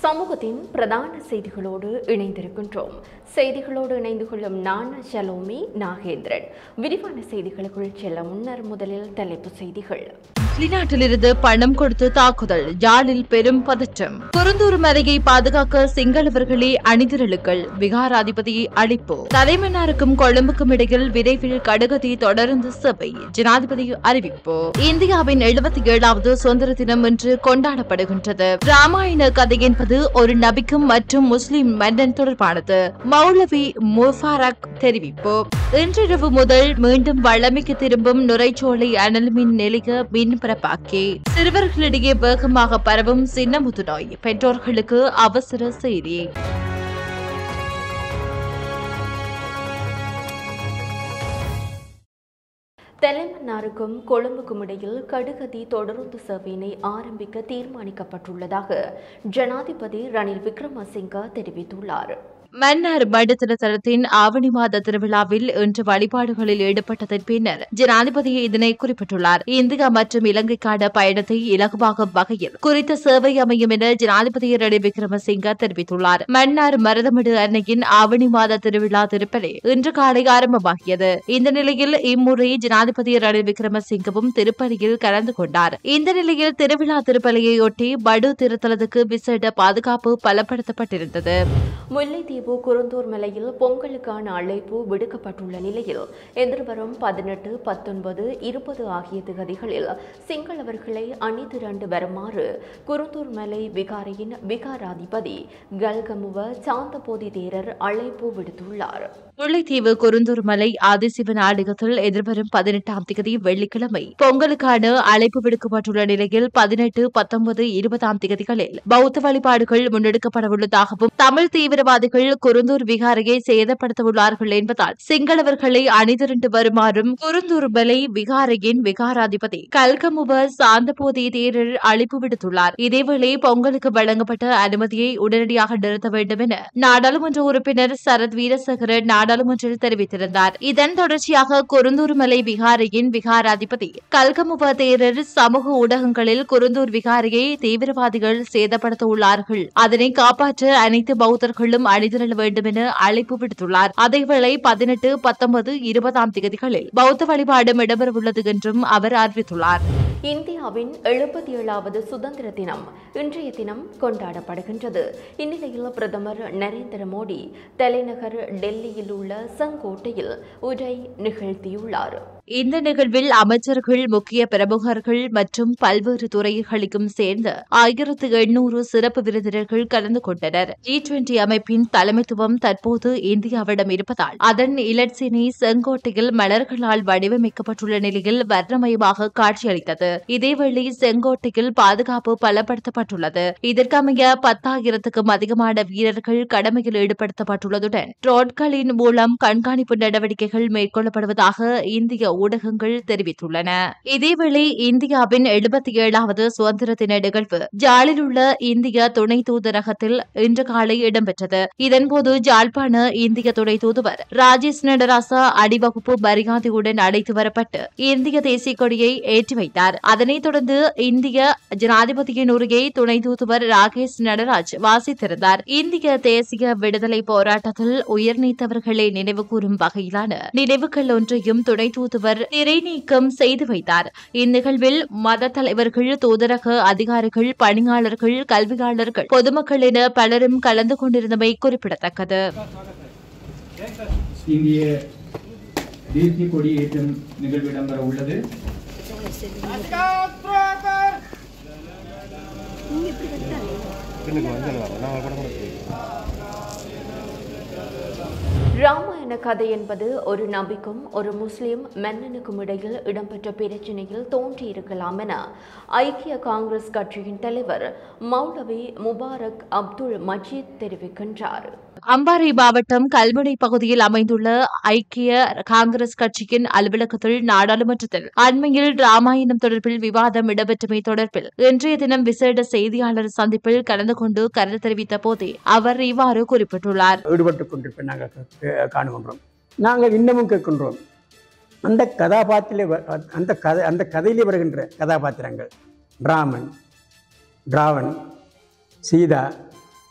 சமூகத்தின் பிரதான செய்திகளோடு இணைந்திருக்கின்றோம் செய்திகளோடு இணைந்து கொள்ளும் நான் ஷலோமி நாகேந்திரன் விரிவான செய்திகளுக்குள் செல்ல முன்னர் முதலில் தலைப்புச் செய்திகள் வெளிநாட்டிலிருந்து பணம் கொடுத்து தாக்குதல் யாழில் பெரும் பதற்றம் குருந்தூர் மலையை பாதுகாக்க சிங்களவர்களே அணிதிரளுக்கள் விகாராதிபதியை அழிப்பு தலைமன்னாருக்கும் கொழும்புக்கும் இடையில் விரைவில் கடுகதி தொடர்ந்து சபை ஜனாதிபதி அறிவிப்பு இந்தியாவின் எழுபத்தி ஏழாவது சுதந்திர தினம் இன்று கொண்டாடப்படுகின்றது ராமாயண கதை என்பது ஒரு நபிக்கும் மற்றும் முஸ்லிம் மன்னன் தொடர்பானது மௌலவி முஃபாரக் தெரிவிப்பு இன்றிரவு முதல் மீண்டும் வழமைக்கு திரும்பும் நுரைச்சோலை அனல் மின் நிலைய மின் பரப்பாக்கி சிறுவர்களிடையே வேகமாக பரவும் சின்னமுத்து நோய் பெற்றோர்களுக்கு அவசர செய்தி தெலமன்னாருக்கும் கொழும்புக்கும் இடையில் கடுகதி தொடருந்து சேவையினை ஆரம்பிக்க தீர்மானிக்கப்பட்டுள்ளதாக ஜனாதிபதி ரணில் விக்ரமசிங்க தெரிவித்துள்ளார் மன்னார் மடுத்தல தளத்தின் ஆவணி மாத திருவிழாவில் இன்று வழிபாடுகளில் ஈடுபட்டதன் பின்னர் ஜனாதிபதி இதனை குறிப்பிட்டுள்ளார் இந்தியா மற்றும் இலங்கைக்கான பயணத்தை இலகுவாகும் வகையில் குறித்த சேவை அமையும் என ஜனாதிபதி ரணில் விக்ரமசிங்க தெரிவித்துள்ளார் மன்னார் மருதமிடு அன்னையின் ஆவணி மாத திருவிழா திருப்பலி இன்று காலை ஆரம்பமாகியது இந்த நிலையில் இம்முறை ஜனாதிபதி ரணில் விக்ரமசிங்கவும் திருப்பலியில் கலந்து கொண்டார் இந்த நிலையில் திருவிழா திருப்பலியையொட்டி படு திருத்தலத்துக்கு விசேட பாதுகாப்பு பலப்படுத்தப்பட்டிருந்தது முல்லைத்தீவு குருந்தூர் மலையில் பொங்கலுக்கான அழைப்பு விடுக்கப்பட்டுள்ள நிலையில் எதிர்வரும் பதினெட்டு பத்தொன்பது இருபது ஆகிய திகதிகளில் சிங்களவர்களை அணிதிரண்டு வருமாறு குருந்தூர் மலை விகாரையின் விகாராதிபதி கல்கமுவ சாந்தபோதி தேரர் அழைப்பு விடுத்துள்ளார் முல்லைத்தீவு குருந்தூர் மலை ஆதிசிவன் ஆலயத்தில் எதிர்வரும் பதினெட்டாம் தேதி வெள்ளிக்கிழமை பொங்கலுக்கான அழைப்பு விடுக்கப்பட்டுள்ள நிலையில் பதினெட்டு பத்தொன்பது இருபதாம் தேதிகளில் பௌத்த வழிபாடுகள் முன்னெடுக்கப்படவுள்ளதாகவும் தமிழ் தீவிரவாதிகள் குருந்தூர் விகாரையை சேதப்படுத்தவுள்ளார்கள் என்பதால் சிங்களவர்களை அணிதிரண்டு வருமாறும் குருந்தூர் மலை விகாரையின் விகாராதிபதி கல்கமுவ சாந்தபோதி தேரர் அழைப்பு விடுத்துள்ளார் இதேவேளை பொங்கலுக்கு வழங்கப்பட்ட அனுமதியை உடனடியாக நிறுத்த வேண்டும் என நாடாளுமன்ற உறுப்பினர் சரத் வீரசேகரன் நாடாளுமன்றில் தெரிவித்திருந்தார் இதன் தொடர்ச்சியாக குருந்தூர் மலை விகாரையின் விகாராதிபதி கல்கமுவ தேரர் சமூக ஊடகங்களில் குருந்தூர் விகாரையை தீவிரவாதிகள் சேதப்படுத்த உள்ளார்கள் அதனை காப்பாற்ற அனைத்து பௌத்தர்களும் அணிதிரள வேண்டும் என அழைப்பு விடுத்துள்ளார் அதேவேளை பதினெட்டு பத்தொன்பது இருபதாம் தேதிகளில் பௌத்த வழிபாடும் இடம்பெறவுள்ளது என்றும் அவர் அறிவித்துள்ளார் இந்தியாவின் எழுபத்தி ஏழாவது சுதந்திர தினம் இன்றைய தினம் கொண்டாடப்படுகின்றது இந்நிலையில் பிரதமர் நரேந்திர மோடி தலைநகர் டெல்லியில் உள்ள செங்கோட்டையில் உரை நிகழ்த்தியுள்ளார் இந்த நிகழ்வில் அமைச்சர்கள் முக்கிய பிரமுகர்கள் மற்றும் பல்வேறு துறைகளுக்கும் சேர்ந்து ஆயிரத்து எண்ணூறு சிறப்பு விருந்தினர்கள் கலந்து கொண்டனர் ஜி டுவெண்டி அமைப்பின் தலைமைத்துவம் தற்போது இந்தியாவிடம் இருப்பதால் அதன் இலட்சினை செங்கோட்டையில் மலர்களால் வடிவமைக்கப்பட்டுள்ள நிலையில் வர்ணமயமாக காட்சியளித்தது இதேவேளை செங்கோட்டையில் பாதுகாப்பு பலப்படுத்தப்பட்டுள்ளது இதற்கமைய பத்தாயிரத்துக்கும் அதிகமான வீரர்கள் கடமையில் ஈடுபடுத்தப்பட்டுள்ளதுடன் ட்ரோன்களின் மூலம் கண்காணிப்பு நடவடிக்கைகள் மேற்கொள்ளப்படுவதாக இந்திய ஊடகங்கள் தெரிவித்துள்ளன இதேவேளை இந்தியாவின் எழுபத்தி ஏழாவது சுதந்திர தின நிகழ்வு ஜாலில் உள்ள இந்திய துணை தூதரகத்தில் இன்று காலை இடம்பெற்றது இதன்போது ஜாழ்ப்பாண இந்திய துணை தூதுவர் ராஜேஷ் நடராசா அணிவகுப்பு மரியாதையுடன் அழைத்து வரப்பட்டு இந்திய தேசிய கொடியை ஏற்றி வைத்தார் அதனைத் தொடர்ந்து இந்திய ஜனாதிபதியின் உரையை துணை தூதுவர் ராகேஷ் நடராஜ் வாசித்திருந்தார் இந்திய தேசிய விடுதலை போராட்டத்தில் உயிர் நீத்தவர்களை நினைவுகூரும் வகையிலான நினைவுகள் ஒன்றையும் துணை தூதுவர் திரைநீக்கம் செய்து வைத்தார் இந்நிகழ்வில் மத தலைவர்கள் தூதரக அதிகாரிகள் பணியாளர்கள் கல்வியாளர்கள் பொதுமக்கள் என பலரும் கலந்து கொண்டிருந்தமை குறிப்பிடத்தக்கது இந்திய தேசிய கொடி ஏற்றும் நிகழ்வு இடம்பெற உள்ளது ராமாயண கதை என்பது ஒரு நபிக்கும் ஒரு முஸ்லிம் மன்னனுக்கும் இடையில் இடம்பெற்ற பிரச்சினையில் தோன்றியிருக்கலாம் என ஐக்கிய காங்கிரஸ் கட்சியின் தலைவர் மௌலவி முபாரக் அப்துல் மஜீத் தெரிவிக்கின்றார் அம்பாறை மாவட்டம் கல்முனை பகுதியில் அமைந்துள்ள ஐக்கிய காங்கிரஸ் கட்சியின் அலுவலகத்தில் நாடாளுமன்றத்தில் அண்மையில் ராமாயணம் தொடர்பில் விவாதம் இடம்பெற்றமை தொடர்பில் இன்றைய தினம் விசேட செய்தியாளர் சந்திப்பில் கலந்து கொண்டு கருத்து தெரிவித்த போதே அவர் இவ்வாறு குறிப்பிட்டுள்ளார் ஈடுபட்டு கொண்டிருப்பதை நாங்கள் கே- காணுகின்றோம் நாங்கள் இன்னமும் கேட்கின்றோம் அந்த கதாபாத்திரத்திலே வ- அந்த கதை அந்த கதையிலே வருகின்ற கதாபாத்திரங்கள் ராமன் ராவன் சீதா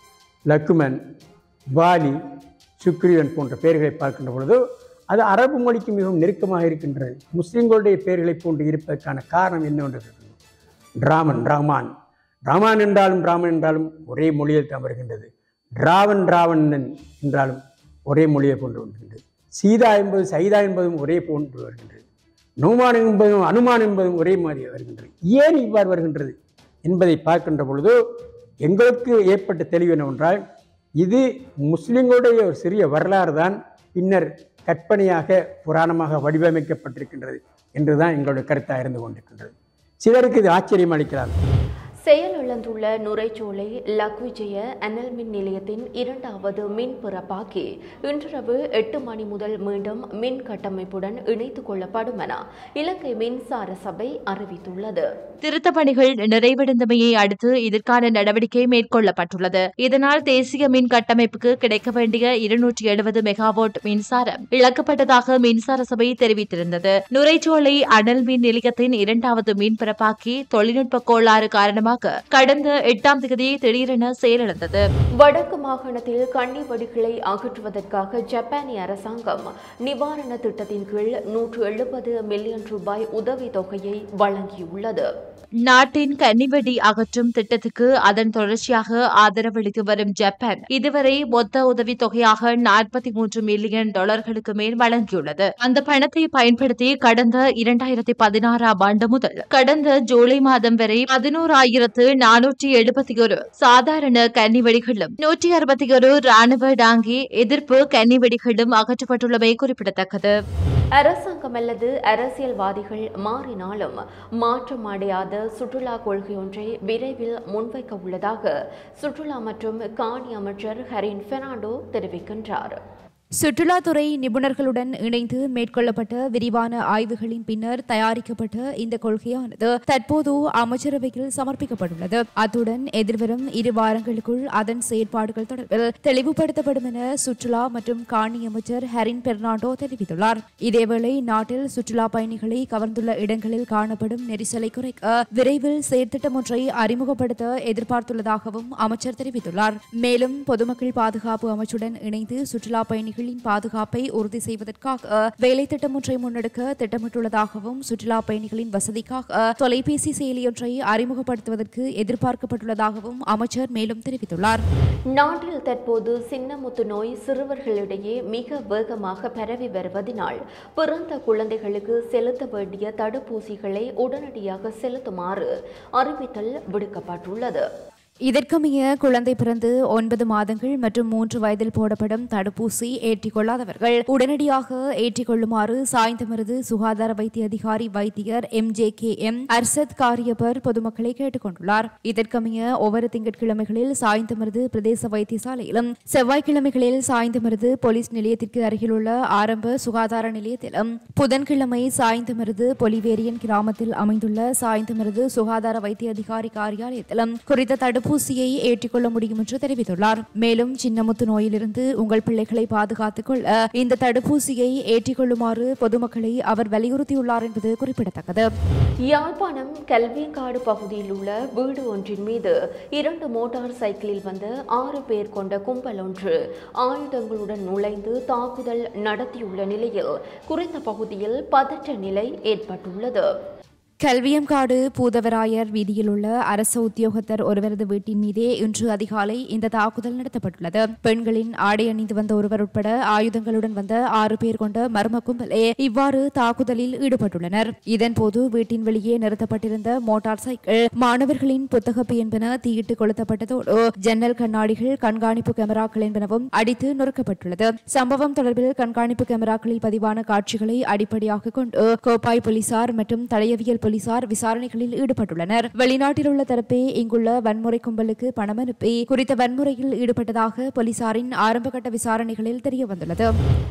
லக்குமன் வாலி சுக்ரீவன் போன்ற பெயர்களை பார்க்கின்ற பொழுது அது அரபு மொழிக்கு மிகவும் நெருக்கமாக இருக்கின்றது முஸ்லிம்களுடைய பெயர்களை போன்று இருப்பதற்கான காரணம் என்னவென்று இருக்கிறது ராமன் ராமான் ராமான் என்றாலும் ராமன் என்றாலும் ஒரே மொழியில் தான் வருகின்றது ராவன் ராவணன் என்றாலும் ஒரே மொழியை கொண்டு வருகின்றது சீதா என்பது சைதா என்பதும் ஒரே போன்று வருகின்றது நுமான் என்பதும் அனுமான் என்பதும் ஒரே மாதிரி வருகின்றது ஏன் இவ்வாறு வருகின்றது என்பதை பார்க்கின்ற பொழுது எங்களுக்கு ஏற்பட்ட தெளிவு என்னவென்றால் இது முஸ்லிம்களுடைய ஒரு சிறிய வரலாறு தான் பின்னர் கற்பனையாக புராணமாக வடிவமைக்கப்பட்டிருக்கின்றது என்றுதான் எங்களுடைய கருத்தாக இருந்து கொண்டிருக்கின்றது சிலருக்கு இது ஆச்சரியம் அளிக்கலாம் செயலிழந்துள்ள நுரைச்சோலை லக்விஜய அனல் மின் நிலையத்தின் இரண்டாவது மின் பிறப்பாக்கி இன்றிரவு எட்டு மணி முதல் மீண்டும் மின் கட்டமைப்புடன் இணைத்துக் கொள்ளப்படும் என இலங்கை மின்சார சபை அறிவித்துள்ளது திருத்தப் பணிகள் நிறைவடைந்தமையை அடுத்து இதற்கான நடவடிக்கை மேற்கொள்ளப்பட்டுள்ளது இதனால் தேசிய மின் கட்டமைப்புக்கு கிடைக்க வேண்டிய இருநூற்றி எழுபது மெகாவாட் மின்சாரம் இழக்கப்பட்டதாக மின்சார சபை தெரிவித்திருந்தது நுரைச்சோலை அனல் மின் நிலையத்தின் இரண்டாவது மின் பிறப்பாக்கி தொழில்நுட்ப கோளாறு காரணமாக கடந்த எட்டாம் தேதி திடீரென செயலிழந்தது வடக்கு மாகாணத்தில் கன்னி வெடிகளை அகற்றுவதற்காக ஜப்பானிய அரசாங்கம் நிவாரண திட்டத்தின் கீழ் நூற்று எழுபது மில்லியன் ரூபாய் உதவித் தொகையை வழங்கியுள்ளது நாட்டின் கன்னிவெடி அகற்றும் திட்டத்துக்கு அதன் தொடர்ச்சியாக ஆதரவளித்து வரும் ஜப்பான் இதுவரை மொத்த உதவித் தொகையாக நாற்பத்தி மூன்று மில்லியன் டாலர்களுக்கு மேல் வழங்கியுள்ளது அந்த பணத்தை பயன்படுத்தி கடந்த இரண்டாயிரத்தி பதினாறாம் ஆண்டு முதல் கடந்த ஜூலை மாதம் வரை பதினோராயிரத்து நானூற்றி எழுபத்தி ஒரு சாதாரண கன்னிவெடிகளும் நூற்றி அறுபத்தி ஒரு ராணுவ டாங்கி எதிர்ப்பு கன்னிவெடிகளும் அகற்றப்பட்டுள்ளமை குறிப்பிடத்தக்கது அரசாங்கம் அல்லது அரசியல்வாதிகள் மாறினாலும் மாற்றம் அடையாத சுற்றுலா கொள்கையொன்றை விரைவில் முன்வைக்க உள்ளதாக சுற்றுலா மற்றும் காணி அமைச்சர் ஹரின் பெர்னாண்டோ தெரிவிக்கின்றார் சுற்றுலாத்துறை நிபுணர்களுடன் இணைந்து மேற்கொள்ளப்பட்ட விரிவான ஆய்வுகளின் பின்னர் தயாரிக்கப்பட்ட இந்த கொள்கையானது தற்போது அமைச்சரவையில் சமர்ப்பிக்கப்பட்டுள்ளது அத்துடன் எதிர்வரும் இரு வாரங்களுக்குள் அதன் செயற்பாடுகள் தொடர்பில் தெளிவுபடுத்தப்படும் என சுற்றுலா மற்றும் காணி அமைச்சர் ஹரின் பெர்னாண்டோ தெரிவித்துள்ளார் இதேவேளை நாட்டில் சுற்றுலா பயணிகளை கவர்ந்துள்ள இடங்களில் காணப்படும் நெரிசலை குறைக்க விரைவில் செயற்திட்டம் ஒன்றை அறிமுகப்படுத்த எதிர்பார்த்துள்ளதாகவும் அமைச்சர் தெரிவித்துள்ளார் மேலும் பொதுமக்கள் பாதுகாப்பு அமைச்சுடன் இணைந்து சுற்றுலா பயணிகளின் பாதுகாப்பை உறுதி செய்வதற்காக வேலை திட்டம் ஒன்றை முன்னெடுக்க திட்டமிட்டுள்ளதாகவும் சுற்றுலா பயணிகளின் வசதிக்காக தொலைபேசி செயலியொன்றை அறிமுகப்படுத்துவதற்கு எதிர்பார்க்கப்பட்டுள்ளதாகவும் அமைச்சர் மேலும் தெரிவித்துள்ளார் நாட்டில் தற்போது சின்னமுத்து நோய் சிறுவர்களிடையே மிக வேகமாக பரவி வருவதினால் பிறந்த குழந்தைகளுக்கு செலுத்த வேண்டிய தடுப்பூசிகளை உடனடியாக செலுத்துமாறு அறிவித்தல் விடுக்கப்பட்டுள்ளது இதற்கமைய குழந்தை பிறந்து ஒன்பது மாதங்கள் மற்றும் மூன்று வயதில் போடப்படும் தடுப்பூசி ஏற்றிக்கொள்ளாதவர்கள் உடனடியாக ஏற்றிக்கொள்ளுமாறு சாய்ந்தமருது சுகாதார வைத்திய அதிகாரி வைத்தியர் M J K M Arshad Kariyappar பொதுமக்களை கேட்டுக்கொண்டுள்ளார் இதற்கமைய ஒவ்வொரு திங்கட்கிழமைகளில் சாய்ந்தமருது பிரதேச வைத்தியசாலையிலும் செவ்வாய்க்கிழமைகளில் சாய்ந்தமருது போலீஸ் நிலையத்திற்கு அருகிலுள்ள ஆரம்ப சுகாதார நிலையத்திலும் புதன்கிழமை சாய்ந்தமருது பொலிவேரியன் கிராமத்தில் அமைந்துள்ள சாய்ந்தமருது சுகாதார வைத்திய அதிகாரி காரியாலயத்திலும் குறித்த தடுப்பூசியை ஏற்றிக்கொள்ள முடியும் என்று தெரிவித்துள்ளார் மேலும் சின்னமுத்து நோயிலிருந்து உங்கள் பிள்ளைகளை பாதுகாத்துக் கொள்ள இந்த தடுப்பூசியை ஏற்றிக்கொள்ளுமாறு பொதுமக்களை அவர் வலியுறுத்தியுள்ளார் என்பது குறிப்பிடத்தக்கது யாழ்ப்பாணம் கல்வியங்காடு பகுதியில் உள்ள வீடு ஒன்றின் மீது இரண்டு மோட்டார் சைக்கிளில் வந்த ஆறு பேர் கொண்ட கும்பல் ஒன்று ஆயுதங்களுடன் நுழைந்து தாக்குதல் நடத்தியுள்ள நிலையில் குறித்த பகுதியில் பதற்ற நிலை ஏற்பட்டுள்ளது கல்வியங்காடு பூதவராயர் வீதியில் உள்ள அரசு உத்தியோகத்தர் ஒருவரது வீட்டின் மீதே இன்று அதிகாலை இந்த தாக்குதல் நடத்தப்பட்டுள்ளது பெண்களின் ஆடை அணிந்து வந்த ஒருவர் உட்பட ஆயுதங்களுடன் வந்த ஆறு பேர் கொண்ட மர்ம கும்பலே இவ்வாறு தாக்குதலில் ஈடுபட்டுள்ளனர் இதன்போது வீட்டின் வெளியே நிறுத்தப்பட்டிருந்த மோட்டார் சைக்கிள் மாணவர்களின் புத்தகப்பு என்பன தீயிட்டு கொளுத்தப்பட்டதோடு ஜன்னல் கண்ணாடிகள் கண்காணிப்பு கேமராக்கள் என்பனவும் அடித்து நொறுக்கப்பட்டுள்ளது சம்பவம் தொடர்பில் கண்காணிப்பு கேமராக்களில் பதிவான காட்சிகளை அடிப்படையாக கொண்டு கோப்பாய் போலீசார் மற்றும் தடயவியல் போலீசார் விசாரணைகளில் ஈடுபட்டுள்ளனர் வெளிநாட்டில் உள்ள தரப்பே இங்குள்ள வன்முறை கும்பலுக்கு பணம் அனுப்பி குறித்த வன்முறையில் ஈடுபட்டதாக போலீசாரின் ஆரம்பகட்ட விசாரணைகளில் தெரியவந்துள்ளது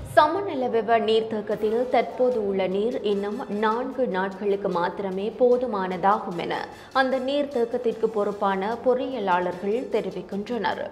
சமநலவெவ நீர்த்தேக்கத்தில் தற்போது உள்ள நீர் இன்னும் நான்கு நாட்களுக்கு மாத்திரமே போதுமானதாகும் என அந்த நீர்த்தேக்கத்திற்கு பொறுப்பான பொறியியலாளர்கள் தெரிவிக்கின்றனர்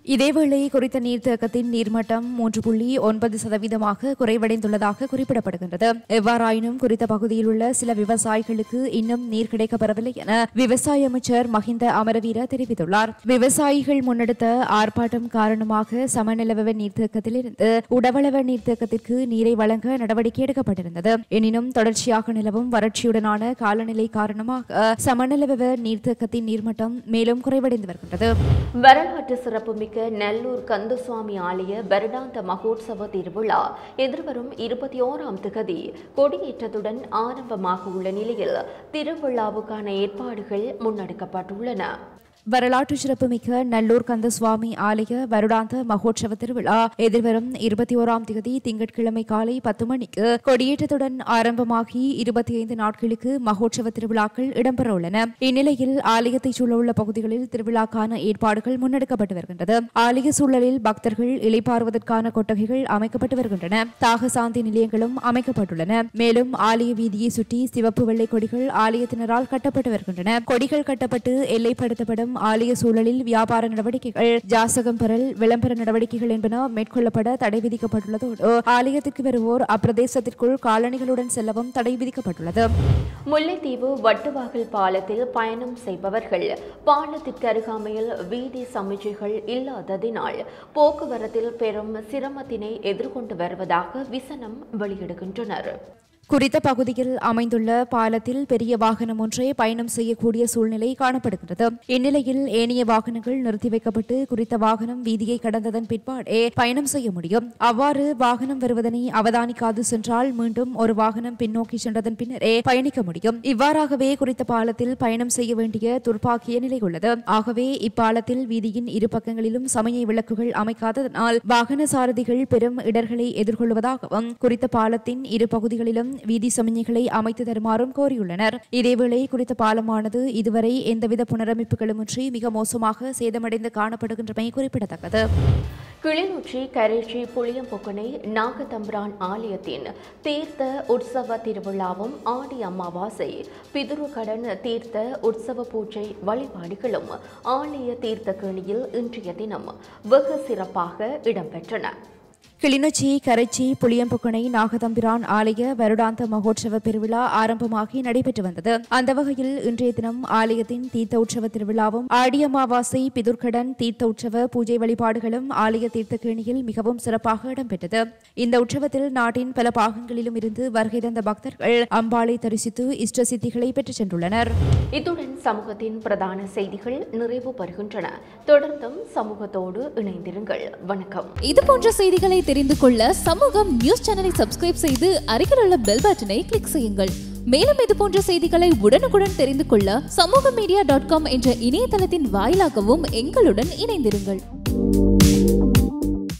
இதேவேளை குறித்த நீர்த்தேக்கத்தின் நீர்மட்டம் மூன்று புள்ளி ஒன்பது சதவீதமாக குறைவடைந்துள்ளதாக குறிப்பிடப்படுகின்றது எவ்வாறாயினும் குறித்த பகுதியில் உள்ள சில விவசாயிகளுக்கு இன்னும் நீர் கிடைக்கப்பெறவில்லை என விவசாய அமைச்சர் மஹிந்த அமரவீர தெரிவித்துள்ளார் விவசாயிகள் முன்னெடுத்த ஆர்ப்பாட்டம் காரணமாக சமநிலவ நீர்த்தேக்கத்திலிருந்து உடவளவ நீர்த்தேக்கத்திற்கு நீரை வழங்க நடவடிக்கை எடுக்கப்பட்டிருந்தது எனினும் தொடர்ச்சியாக நிலவும் வறட்சியுடனான காலநிலை காரணமாக சமநிலவ நீர்த்தேக்கத்தின் நீர்மட்டம் மேலும் குறைவடைந்து வருகின்றது வரலாற்று சிறப்புமிக்க நெல்லூர் கந்தசுவாமி ஆலய வருடாந்த மகோத்சவ திருவிழா எதிர்வரும் இருபத்தி ஓராம் திகதி கொடியேற்றத்துடன் ஆரம்பமாக உள்ள நிலையில் திருவிழாவுக்கான ஏற்பாடுகள் முன்னெடுக்கப்பட்டுள்ளன வரலாற்று சிறப்புமிக்க நல்லூர் கந்தசுவாமி ஆலய வருடாந்த மகோற்சவ திருவிழா எதிர்வரும் இருபத்தி ஓராம் தேதி திங்கட்கிழமை காலை பத்து மணிக்கு கொடியேற்றத்துடன் ஆரம்பமாகி இருபத்தி ஐந்து நாட்களுக்கு மகோற்சவ திருவிழாக்கள் இடம்பெற உள்ளன இந்நிலையில் ஆலயத்தைச் சூழவுள்ள பகுதிகளில் திருவிழாக்கான ஏற்பாடுகள் முன்னெடுக்கப்பட்டு வருகின்றது ஆலய சூழலில் பக்தர்கள் இளைப்பாறுவதற்கான கொட்டகைகள் அமைக்கப்பட்டு வருகின்றன தாக சாந்தி நிலையங்களும் அமைக்கப்பட்டுள்ளன மேலும் ஆலய வீதியை சுற்றி சிவப்பு வெள்ளை கொடிகள் ஆலயத்தினரால் கட்டப்பட்டு வருகின்றன கொடிகள் கட்டப்பட்டு எல்லைப்படுத்தப்படும் ஆலய சூழலில் வியாபார நடவடிக்கைகள் ஜாசகம் பெறல் விளம்பர நடவடிக்கைகள் என்பன மேற்கொள்ளப்பட தடை விதிக்கப்பட்டுள்ளதோடு ஆலயத்திற்கு வருவோர் அப்பிரதேசத்திற்குள் காலணிகளுடன் செல்லவும் தடை விதிக்கப்பட்டுள்ளது முல்லைத்தீவு வட்டுவாகல் பாலத்தில் பயணம் செய்பவர்கள் பாலத்திற்கு அருகாமையில் வீதி சமிச்சைகள் இல்லாததினால் போக்குவரத்தில் பெரும் சிரமத்தினை எதிர்கொண்டு வருவதாக விசனம் வெளியிடுகின்றனர் குறித்த பகுதியில் அமைந்துள்ள பாலத்தில் பெரிய வாகனம் ஒன்றே பயணம் செய்யக்கூடிய சூழ்நிலை காணப்படுகிறது இந்நிலையில் ஏனைய வாகனங்கள் நிறுத்தி வைக்கப்பட்டு குறித்த வாகனம் வீதியை கடந்ததன் பிற்பாடே பயணம் செய்ய முடியும் அவ்வாறு வாகனம் வருவதனை அவதானிக்காது சென்றால் மீண்டும் ஒரு வாகனம் பின்னோக்கி சென்றதன் பின்னரே பயணிக்க முடியும் இவ்வாறாகவே குறித்த பாலத்தில் பயணம் செய்ய வேண்டிய துர்ப்பாக்கிய நிலை உள்ளது ஆகவே இப்பாலத்தில் வீதியின் இரு பக்கங்களிலும் சமய விளக்குகள் அமைக்காததனால் வாகன சாரதிகள் பெரும் இடர்களை எதிர்கொள்வதாகவும் குறித்த பாலத்தின் இரு பகுதிகளிலும் வீதி சமிஞ்ஞைகளை அமைத்து தருமாறும் கோரியுள்ளனர் இதேவேளை குறித்த பாலமானது இதுவரை எந்தவித புனரமைப்புகளுமின்றி மிக மோசமாக சேதமடைந்து காணப்படுகின்றமை குறிப்பிடத்தக்கது கிளிநொச்சி கரைச்சி புளியம்பொக்கனை நாகதம்பிரான் ஆலயத்தின் தீர்த்த உற்சவ திருவிழாவும் ஆடி அமாவாசை பிதுருகடன் தீர்த்த உற்சவ பூஜை வழிபாடுகளும் ஆலய தீர்த்த கேணியில் இன்றைய தினம் வெகு சிறப்பாக இடம்பெற்றன கிளிநொச்சி கரைச்சி புளியம்புக்குணை நாகதம்பிரான் ஆலய வருடாந்த மகோற்சவ பெருவிழா ஆரம்பமாகி நடைபெற்று வந்தது அந்த வகையில் இன்றைய தினம் ஆலயத்தின் தீர்த்த உற்சவ திருவிழாவும் ஆடி அமாவாசை பிதுர்கடன் தீர்த்த உற்சவ பூஜை வழிபாடுகளும் ஆலய தீர்த்த கேணியில் மிகவும் சிறப்பாக இடம்பெற்றது இந்த உற்சவத்தில் நாட்டின் பல பாகங்களிலும் இருந்து வருகை தந்த பக்தர்கள் அம்பாளை தரிசித்து இஷ்ட சித்திகளை பெற்றுச் சென்றுள்ளனர் இத்துடன் சமூகத்தின் பிரதான செய்திகள் நிறைவு பெறுகின்றன தொடர்ந்தும் சமூகத்தோடு இணைந்திருங்கள் வணக்கம் இது போன்ற செய்திகளை தெரிந்து கொள்ள சமூகம் நியூஸ் சேனலை சப்ஸ்கிரைப் செய்து அருகில் உள்ள பெல் பட்டனை கிளிக் செய்யுங்கள் மேலும் இது போன்ற செய்திகளை உடனுக்குடன் தெரிந்து கொள்ள சமூக மீடியா டாட் காம் என்ற இணையதளத்தின் வாயிலாகவும் எங்களுடன் இணைந்திருங்கள்